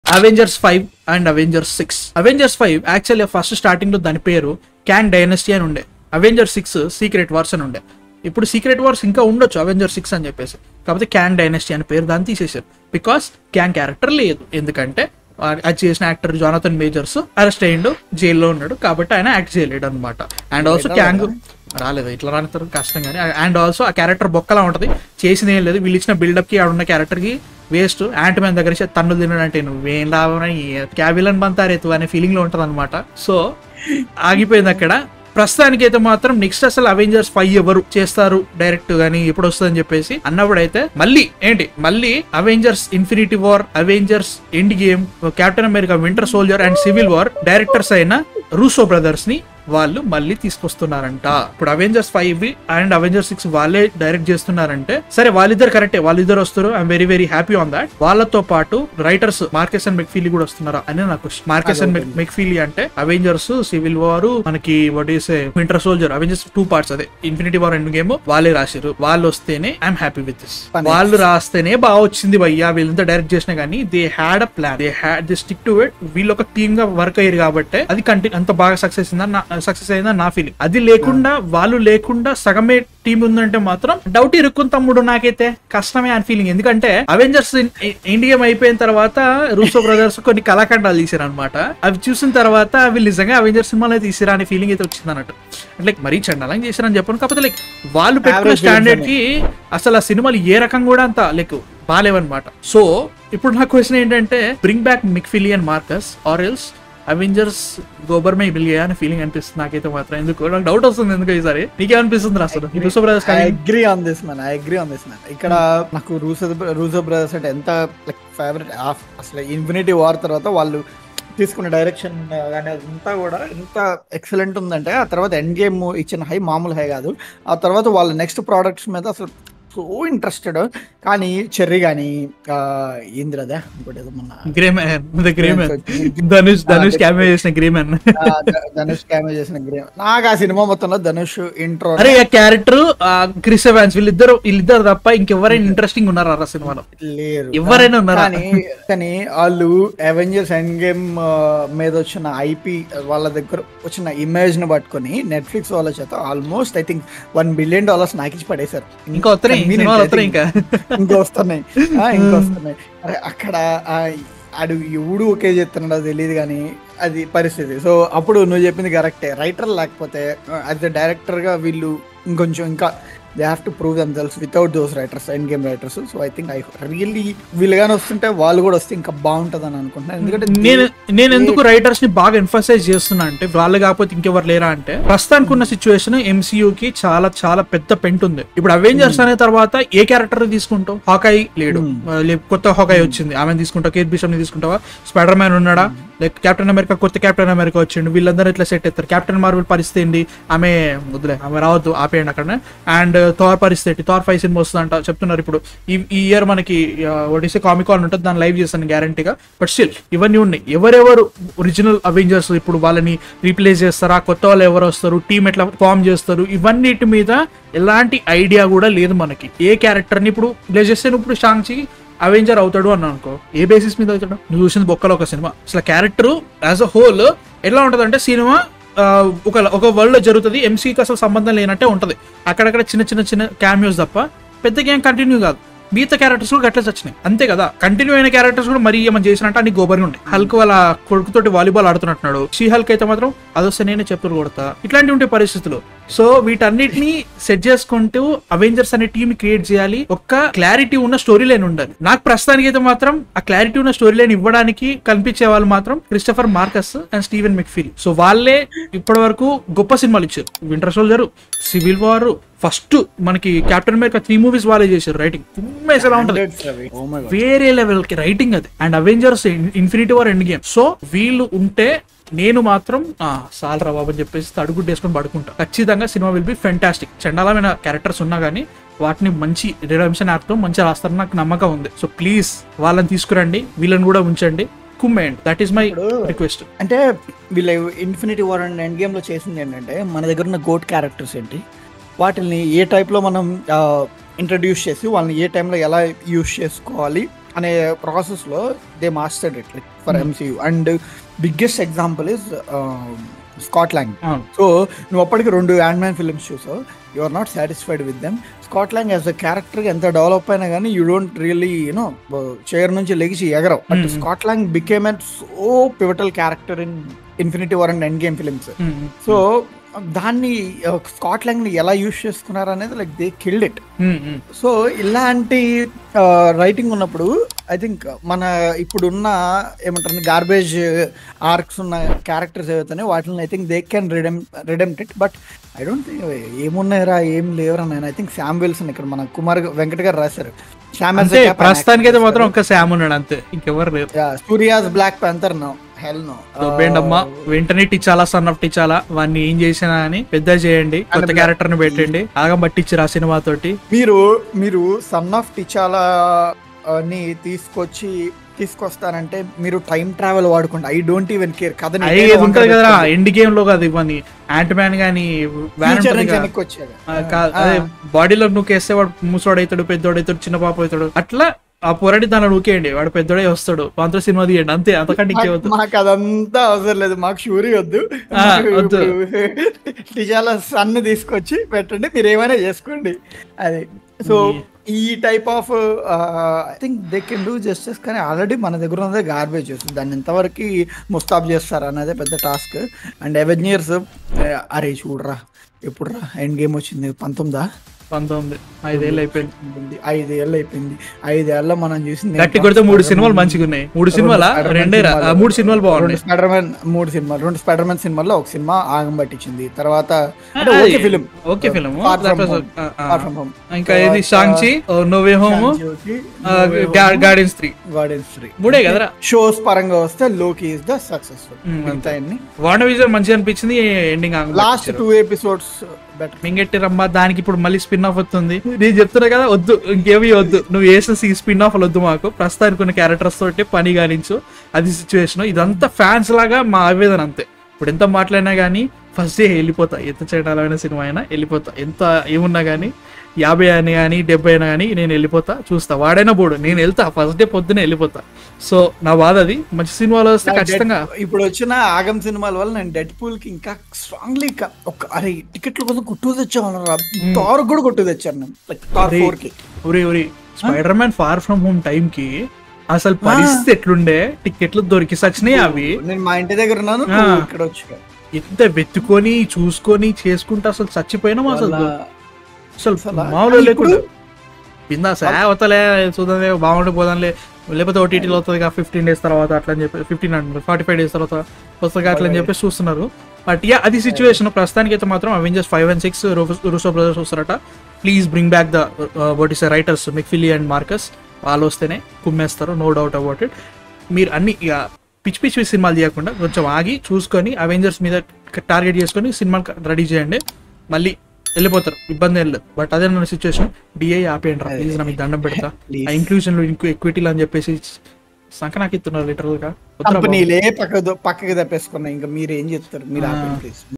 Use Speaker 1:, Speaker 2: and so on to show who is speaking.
Speaker 1: Avengers five and Avengers six Avengers five actually first starting లో దాని పేరు Kang dynasty అని ఉండే అవెంజర్ సిక్స్ సీక్రెట్ వార్స్ అని ఉండే ఇప్పుడు సీక్రెట్ వార్స్ ఇంకా ఉండొచ్చు అవెంజర్ సిక్స్ అని చెప్పేసి కాకపోతే క్యాంగ్ డైనస్టీ అని పేరు దాన్ని తీసేశారు బికాస్ క్యాంగ్ క్యారెక్టర్ లేదు ఎందుకంటే ఆ- అది చేసిన యాక్టర్ జోనథన్ మేజర్స్ అరెస్ట్ అయ్యిండు జైల్లో ఉన్నాడు కాబట్టి ఆయన యాక్ట్ చేయలేడు అనమాట అండ్ ఆల్సో క్యాంగ్ రాలేదు ఇట్లా రానిస్తారు కష్టం కానీ అండ్ ఆల్సో ఆ క్యారెక్టర్ బొక్కలా ఉంటది చేసింది ఏం లేదు వీళ్ళు ఇచ్చిన బిల్డప్ కి ఆడున్న క్యారెక్టర్ కి వేస్ట్ యాంట్ మ్యాన్ దగ్గర నుంచి తన్నులు తినడంటే నువ్వేం లాభం క్యాబిలన్ బంతారేతు అనే ఫీలింగ్ లో ఉంటది అనమాట సో ఆగిపోయింది అక్కడ ప్రస్తుతానికి అయితే మాత్రం నెక్స్ట్ అసలు అవెంజర్స్ ఫైవ్ ఎవరు చేస్తారు డైరెక్ట్ గానీ ఎప్పుడు వస్తుందని చెప్పేసి అన్నప్పుడైతే మళ్ళీ ఏంటి మళ్ళీ Avengers Infinity War Avengers Endgame Captain America Winter Soldier and Civil War directors అయిన రూసో బ్రదర్స్ ని వాళ్ళు మళ్ళీ తీసుకొస్తున్నారంట ఇప్పుడు Avengers five and Avengers six వాళ్ళే డైరెక్ట్ చేస్తున్నారంటే సరే వాళ్ళిద్దరు కరెక్టే వాళ్ళిద్దరు వస్తారు I'm very very happy on that వాళ్ళతో పాటు రైటర్స్ మార్కెస్ అండ్ మెక్ఫీలీ కూడా వస్తున్నారా అని నాకు మార్కెస్ అండ్ మెక్ఫీలీ అంటే అవెంజర్స్ సివిల్ వార్ మనకి what is Winter Soldier Avengers two parts అదే ఇన్ఫినిటీ వార్ ఎండ్ గేమ్ వాళ్ళే రాశారు వాళ్ళు వస్తేనే ఐఎమ్ హ్యాపీ విత్ దిస్ వాళ్ళు రాస్తేనే బాగా వచ్చింది భయ్యా వీళ్ళంతా డైరెక్ట్ చేసినా కానీ they had a plan they had they stick to it వీళ్ళు ఒక టీమ్ గా వర్క్ అయ్యారు కాబట్టి అది కంటిన్యూ అంత బాగా సక్సెస్ అయిందని సక్సెస్ అయిందని నా ఫీలింగ్ అది లేకుండా వాళ్ళు లేకుండా సగమే టీం ఉందంటే మాత్రం డౌట్ ఇరుక్కుని తమ్ముడు నాకైతే కష్టమే అని ఫీలింగ్ ఎందుకంటే అవెంజర్స్ ఇండియం అయిపోయిన తర్వాత రూసో బ్రదర్స్ కొన్ని కళాఖండాలు తీసారు అనమాట అవి చూసిన తర్వాత వీళ్ళు నిజంగా అవెంజర్స్ సినిమాలో తీసిరా అనే ఫీలింగ్ అయితే వచ్చింది అన్నట్టు అంటే మరీ చండాలంగా చేశారని చెప్పను కాకపోతే లైక్ వాళ్ళు పెట్టుకున్న
Speaker 2: Average
Speaker 1: స్టాండర్డ్ కి అసలు ఆ సినిమాలు ఏ రకం కూడా అంత లైక్ బాగాలేవన్నమాట సో ఇప్పుడు నా క్వశ్చన్ ఏంటంటే bring back McFeely and Markus or else Avengers గోబర్ మే బిలియా అనే ఫీలింగ్ అనిపిస్తుంది నాకైతే మాత్రం ఎందుకు నాకు డౌట్ వస్తుంది ఎందుకు ఈసారి నీకేమనిపిస్తుంది అసలు ఈ Russo Brothers
Speaker 2: I agree on this man I agree on this man ఇక్కడ నాకు రూసో రూసో బ్రదర్స్ అంటే ఎంత లైక్ ఫేవరెట్ అసలు ఇన్ఫినిటీ వార్ తర్వాత వాళ్ళు తీసుకున్న డైరెక్షన్ కానీ అదంతా కూడా ఎంత ఎక్సలెంట్ ఉందంటే ఆ తర్వాత ఎండ్ గేమ్ ఇచ్చిన హై మామూలు హై కాదు ఆ తర్వాత వాళ్ళ నెక్స్ట్ ప్రోడక్ట్స్ మీద అసలు సో ఇంట్రెస్టెడ్ కానీ చెర్రీ కానీ ఏంద్రదే ఇంకోటి ఏదో మొన్న
Speaker 1: Gray Man Gray Man Dhanush Dhanush cameo చేసిన గ్రే మ్యాన్
Speaker 2: ఆ, ధ- ధనుష్ క్యామే చేసిన గ్రేమ్ నాకు ఆ సినిమా మొత్తంలో ధనుష్ ఇంట్రో
Speaker 1: అరే ఆ క్యారెక్టర్ క్రిస్ ఎవాన్స్ వీళ్ళిద్దరు వీళ్ళిద్దరు తప్ప ఇంకెవరైనా ఇంట్రెస్టింగ్ ఉన్నారా ఆ సినిమాలో
Speaker 2: లేరు
Speaker 1: ఎవరైనా ఉన్నారా?
Speaker 2: కానీ కానీ వాళ్ళు అవెంజర్స్ ఎండ్ గేమ్ మీద వచ్చిన ఐపీ వాళ్ళ దగ్గర వచ్చిన ఇమేజ్ ని పట్టుకొని నెట్ఫ్లిక్స్ వాళ్ళ చేత almost I think one billion dollars నాకు ఇచ్చి పడేశారు
Speaker 1: ఇంకా వస్తున్నాయి
Speaker 2: Convenient,
Speaker 1: సినిమాలు
Speaker 2: I
Speaker 1: వస్తున్నాయి
Speaker 2: think.
Speaker 1: ఇంకా
Speaker 2: ఇంకా వస్తున్నాయి ఆ, ఇంకా వస్తున్నాయి అరే అక్కడ ఆ, ఆడు ఎవడు ఒకే చెప్తున్నాడో తెలియదు కానీ అది పరిస్థితి సో అప్పుడు నువ్వు చెప్పింది కరెక్టే రైటర్ లేకపోతే యాజ్ ఎ డైరెక్టర్ గా వీళ్ళు ఇంకొంచెం ఇంకా they have to prove themselves without those writers Endgame writers so I think I really వీళ్ళుగానే వస్తుంటే వాళ్ళు కూడా వస్తే ఇంకా బాగుంటది అని అనుకుంటున్నాను ఎందుకంటే
Speaker 1: నేను నేను ఎందుకు రైటర్స్ ని బాగా ఎంఫసైజ్ చేస్తున్నా అంటే వాళ్ళు కాకపోతే ఇంకెవరు లేరా అంటే ప్రస్తుతానికి ఉన్న సిచ్యువేషన్ ఎంసీయూ కి చాలా చాలా పెద్ద పెంట్ ఉంది ఇప్పుడు అవెంజర్స్ అనే తర్వాత ఏ క్యారెక్టర్ తీసుకుంటావు హాకాయ్ లేడు ఆ, లే- కొత్త హాకాయ్ వచ్చింది ఆమె తీసుకుంటావు కేట్ బిషప్ ని తీసుకుంటావా స్పైడర్ మ్యాన్ ఉన్నాడా లైక్ కెప్టెన్ అమెరికా కొత్త కెప్టెన్ అమెరికా వచ్చిండు వీళ్ళందరూ ఇట్లా సెట్ అవుతారు కెప్టెన్ మార్వెల్ పరిస్థితి ఏంటి ఆమె వద్దులే ఆమె రావద్దు ఆపేయండి అక్కడ అండ్ థార్ పరిస్థితి థార్ ఫైవ్ సినిమా వస్తుందంట చెప్తున్నారు ఇప్పుడు ఈ ఈ ఇయర్ మనకి ఒడిసే కామిక్ కాన్ ఉంటుంది దాన్ని లైవ్ చేస్తాను గ్యారంటీగా బట్ స్టిల్ ఇవన్నీ ఉన్నాయి ఎవరెవరు ఒరిజినల్ అవెంజర్స్ ఇప్పుడు వాళ్ళని రీప్లేస్ చేస్తారా కొత్త వాళ్ళు ఎవరు వస్తారు టీం ఎట్లా ఫామ్ చేస్తారు ఇవన్నిటి మీద ఎలాంటి ఐడియా కూడా లేదు మనకి ఏ క్యారెక్టర్ని ఇప్పుడు ప్లే చేస్తే నువ్వు ఇప్పుడు షాంగ్చి అవెంజర్ అవుతాడు అని అనుకో ఏ బేసిస్ మీద అవుతాడు నువ్వు చూసింది బొక్కలో ఒక సినిమా అసలు క్యారెక్టర్ యాజ్ అ హోల్ ఎలా ఉంటదంటే సినిమా ఆ, ఒక ఒక వరల్డ్ లో జరుగుతుంది ఎంసీకి అసలు సంబంధం లేనట్టే ఉంటది అక్కడక్కడ చిన్న చిన్న చిన్న క్యామియోస్ తప్ప పెద్ద గేమ్ కంటిన్యూ కాదు మిగతా క్యారెక్టర్స్ కూడా గట్లే వచ్చినాయి అంతే కదా కంటిన్యూ అయిన క్యారెక్టర్స్ కూడా మరీ ఏమైనా చేసినట్టు అన్ని గోబరి ఉంటాయి హల్క్ వాళ్ళ కొడుకుతోటి వాలీబాల్ ఆడుతున్నట్టున్నాడు షీ హల్క్ అయితే మాత్రం అదొస్తే నేనే చెప్పులు కొడతా ఇట్లాంటివి ఉంటాయి పరిస్థితులు సో వీటన్నిటిని సెట్ చేసుకుంటూ అవెంజర్స్ అనే టీమ్ క్రియేట్ చేయాలి ఒక్క క్లారిటీ ఉన్న స్టోరీ లైన్ ఉండాలి నాకు ప్రస్తుతానికి అయితే మాత్రం ఆ క్లారిటీ ఉన్న స్టోరీ లైన్ ఇవ్వడానికి కల్పించే వాళ్ళు మాత్రం Christopher Markus and Steven McFeely so వాళ్ళే ఇప్పటి వరకు గొప్ప సినిమాలు ఇచ్చారు Winter Soldier Civil War first మనకి కెప్టెన్ అమెరికా త్రీ మూవీస్ వాళ్ళే చేశారు రైటింగ్ ఉమ్మేసి ఎలా ఉంటది
Speaker 2: Oh my God.
Speaker 1: వేరే లెవెల్ కి రైటింగ్ అది and Avengers Infinity War Endgame so వీళ్ళు ఉంటే నేను మాత్రం ఆ సాలరా బాబు అని చెప్పేసి తడుగుడ్డు వేసుకొని పడుకుంటా ఖచ్చితంగా సినిమా విల్ బి ఫెంటాస్టిక్ చండాలమైన క్యారెక్టర్స్ ఉన్నా కానీ వాటిని మంచి రిడమ్షన్ యాప్తో మంచిగా రాస్తారని నాకు నమ్మకం ఉంది సో ప్లీజ్ వాళ్ళని తీసుకురండి వీళ్ళని కూడా ఉంచండి కుమ్మేయండి దట్ ఈస్ మై రిక్వెస్ట్
Speaker 2: అంటే వీళ్ళ Infinity War and Endgame లో చేసింది ఏంటంటే మన దగ్గర ఉన్న గోట్ క్యారెక్టర్స్ ఏంటి వాటిని ఏ టైప్ లో మనం ఇంట్రడ్యూస్ చేసి వాళ్ళని ఏ టైంలో ఎలా యూస్ చేసుకోవాలి అనే ప్రాసెస్ లో they mastered it like for MCU and biggest example is Scott Lang
Speaker 1: అవును
Speaker 2: సో నువ్వు అప్పటికి రెండు యాండ్ మ్యాన్ ఫిల్మ్స్ చూసావు you are not satisfied with them Scott Lang as a character ఎంత డెవలప్ అయినా కానీ you don't really you know chair నుంచి లెగిసి ఎగరవు but
Speaker 1: Mm.
Speaker 2: Scott Lang became an so pivotal character in Infinity War and Endgame films
Speaker 1: um,
Speaker 2: so దాన్ని Scott Lang ని ఎలా use చేసుకున్నారు అనేది like they killed it
Speaker 1: um, um.
Speaker 2: So ఇలాంటి writing ఉన్నప్పుడు ఐ థింక్ మన ఇప్పుడున్న ఏమంటారు గార్బేజ్ ఆర్క్స్ ఉన్న క్యారెక్టర్స్ ఏవైతే వాటిని I think they can redeem redeemed it but I don't think ఏమున్నాయరా ఏం లేవరా నేను ఐ థింక్ శామ్ విల్సన్ ఇక్కడ మన కుమార్ వెంకట్ గారు రాశారు శామ్
Speaker 1: అంతే ప్రస్తుతానికి అయితే మాత్రం ఒక్క శామ్ ఉన్నాడు అంతే ఇంకెవరు లేరు
Speaker 2: సూర్యాస్ Black Panther no hell no
Speaker 1: బేండమ్మ వెంటనే టిచ్చాలా సన్ ఆఫ్ టిచ్చాలా వాడిని ఏం చేసినా అని పెద్ద చేయండి కొత్త క్యారెక్టర్ ని పెట్టండి ఆగం పట్టించారు ఆ సినిమా తోటి
Speaker 2: మీరు మీరు సన్ ఆఫ్ టిచాలా ని తీసుకొచ్చి తీసుకొస్తారంటే మీరు టైం ట్రావెల్ వాడుకోండి ఐ డోంట్ ఈవెన్ కేర్ కథ
Speaker 1: అయ్యేది ఉంటది కదా ఎండ్ గేమ్ లో కాదు ఇవన్నీ యాంట్ మ్యాన్ గానీ వ్యాన్
Speaker 2: ఫ్యూచర్
Speaker 1: ఉంటది
Speaker 2: నుంచి
Speaker 1: కదా.
Speaker 2: వెనక్కి వచ్చాడు
Speaker 1: ఆ, కా- అదే బాడీలో నువ్వు వేస్తే వాడు ముసోడు అవుతాడు పెద్దోడు అవుతాడు చిన్న పాప అవుతాడు అట్లా ఆ పొరడి దాన్ని నూకేయండి వాడు పెద్దోడే వస్తాడు పాంత్ర సినిమా తీయండి అంతే అంతకంటే ఇంకేవద్దు
Speaker 2: మాకు అదంతా అవసరం లేదు మాకు షూరి వద్దు
Speaker 1: ఆ, వద్దు.
Speaker 2: టిజాల సన్ తీసుకొచ్చి పెట్టండి మీరు ఏమైనా చేసుకోండి అది సో ఈ type of I think they can do justice కానీ ఆల్రెడీ మన దగ్గర ఉన్నదే గార్బేజ్ దాన్ని ఎంతవరకు ముస్తాబ్ చేస్తారు అనేది పెద్ద టాస్క్ అండ్ అవెన్యూర్స్ అరే చూడరా ఎప్పుడు రా ఎండ్ గేమ్ వచ్చింది పంతొమ్మిదా
Speaker 1: పంతొమ్మిది ఐదేళ్ళు అయిపోయింది
Speaker 2: ఉంది. ఐదేళ్ళు అయిపోయింది ఐదేళ్ళలో మనం చూసింది
Speaker 1: గట్టి కొడితే మూడు సినిమాలు మంచిగా ఉన్నాయి మూడు సినిమాలా
Speaker 2: Spider-Man
Speaker 1: రెండే రా- ఆ,
Speaker 2: సినిమాలు.
Speaker 1: మూడు సినిమాలు బాగున్నాయి
Speaker 2: రెండు స్పైడర్ మ్యాన్ మూడు సినిమాలు రెండు స్పైడర్ మ్యాన్ సినిమాల్లో ఒక సినిమా ఆగం పట్టించింది తర్వాత అంటే
Speaker 1: అది
Speaker 2: okay film
Speaker 1: okay film
Speaker 2: Far From Home.
Speaker 1: ఇంకా ఏది Shang Chi No Way Home Guardians three
Speaker 2: Guardians three
Speaker 1: మూడే కదరా
Speaker 2: షోస్ పరంగా వస్తే లోకి ఇస్ ద సక్సెస్ఫుల్
Speaker 1: Mm,
Speaker 2: మిగతా
Speaker 1: వాండ విజన్ మంచిగా అనిపించింది ending
Speaker 2: last two episodes better
Speaker 1: మింగెట్టి రమ్మ దానికి ఇప్పుడు మళ్ళీ స్పిన్ ఆఫ్ వస్తుంది నేను చెప్తున్నా కదా వద్దు ఇంకేమి వద్దు నువ్వు వేసిన ఈ స్పిన్ ఆఫ్ వద్దు మాకు ప్రస్తుతానికి ఉన్న క్యారెక్టర్స్ తోటి పని కానించు అది సిచ్యువేషన్ ఇదంతా ఫ్యాన్స్ లాగా మా ఆవేదన అంతే ఇప్పుడు ఎంత మాట్లాడినా కానీ ఫస్ట్ డే వెళ్ళిపోతా ఎంత చేయడాలైన సినిమా అయినా వెళ్ళిపోతా ఎంత ఏమున్నా కానీ యాభై అని కానీ డెబ్బై అయినా కానీ నేను వెళ్ళిపోతా చూస్తా వాడైనా పోడు నేను వెళ్తా ఫస్ట్ డే పొద్దునే వెళ్ళిపోతా సో నా బాధ అది మంచి సినిమాలు వస్తే ఖచ్చితంగా
Speaker 2: ఇప్పుడు వచ్చిన ఆగం సినిమాల వల్ల నేను డెడ్ పూల్ కి ఇంకా స్ట్రాంగ్లీ ఒక అరే టికెట్ల కోసం కొట్టు తెచ్చాను తారు కూడా కొట్టు తెచ్చాను నేను లైక్ తార్
Speaker 1: అరే.
Speaker 2: ఫోర్ కి
Speaker 1: ఒరే ఒరే Spider Man Far From Home time కి అసలు పరిస్థితి ఎట్లుండే టికెట్లు దొరికి సచ్చినాయి అవి
Speaker 2: నేను మా ఇంటి దగ్గర ఉన్నాను
Speaker 1: ఆ.
Speaker 2: నువ్వు ఇక్కడ వచ్చా
Speaker 1: ఎంత వెతుకొని చూసుకొని చేసుకుంటే అసలు చచ్చిపోయినాం అసలు అసలు
Speaker 2: అసలు
Speaker 1: మామూలు లేకుండా
Speaker 2: ఇప్పుడు-
Speaker 1: బిందాస్ అవతలే చూద్దాం బాగుంటే పోదాంలే లేకపోతే ఓటీటీలో వస్తుంది ఫిఫ్టీన్ డేస్ తర్వాత అట్లా అని చెప్పి fifteen hundred forty five days తర్వాత వస్తుంది అట్లా అని చెప్పేసి చూస్తున్నారు బట్ యా అది సిచ్యువేషన్ ప్రస్తుతానికి అయితే మాత్రం Avengers five and six Russo Brothers వస్తారట please bring back the what is writers McFeely and Markus వాళ్ళు వస్తేనే కుమ్మేస్తారు నో డౌట్ అబౌట్ ఇట్ మీరు అన్ని ఇక పిచ్చి పిచ్చి సినిమాలు తీయకుండా కొంచెం ఆగి చూసుకొని అవెంజర్స్ మీద టార్గెట్ చేసుకొని సినిమాలు రెడీ చేయండి మళ్ళీ వెళ్ళిపోతారు ఇబ్బంది ఏం లేదు బట్ అదే నా సిచ్యువేషన్ డిఐ ఆపేయండి రా ప్లీజ్ నా మీకు దండం పెడతా
Speaker 2: Please.
Speaker 1: ఆ ఇంక్లూజన్ లో ఇంకో ఎక్విటీలు అని చెప్పేసి సంక నాకు ఇస్తున్నారు లిటరల్ గా వద్దురా బాబు.
Speaker 2: కంపెనీలే పక్క పక్కకి తప్పేసుకున్నాయి ఇంకా మీరు ఏం చెప్తారు మీరు
Speaker 1: ఆ.
Speaker 2: ఆపండి ప్లీజ్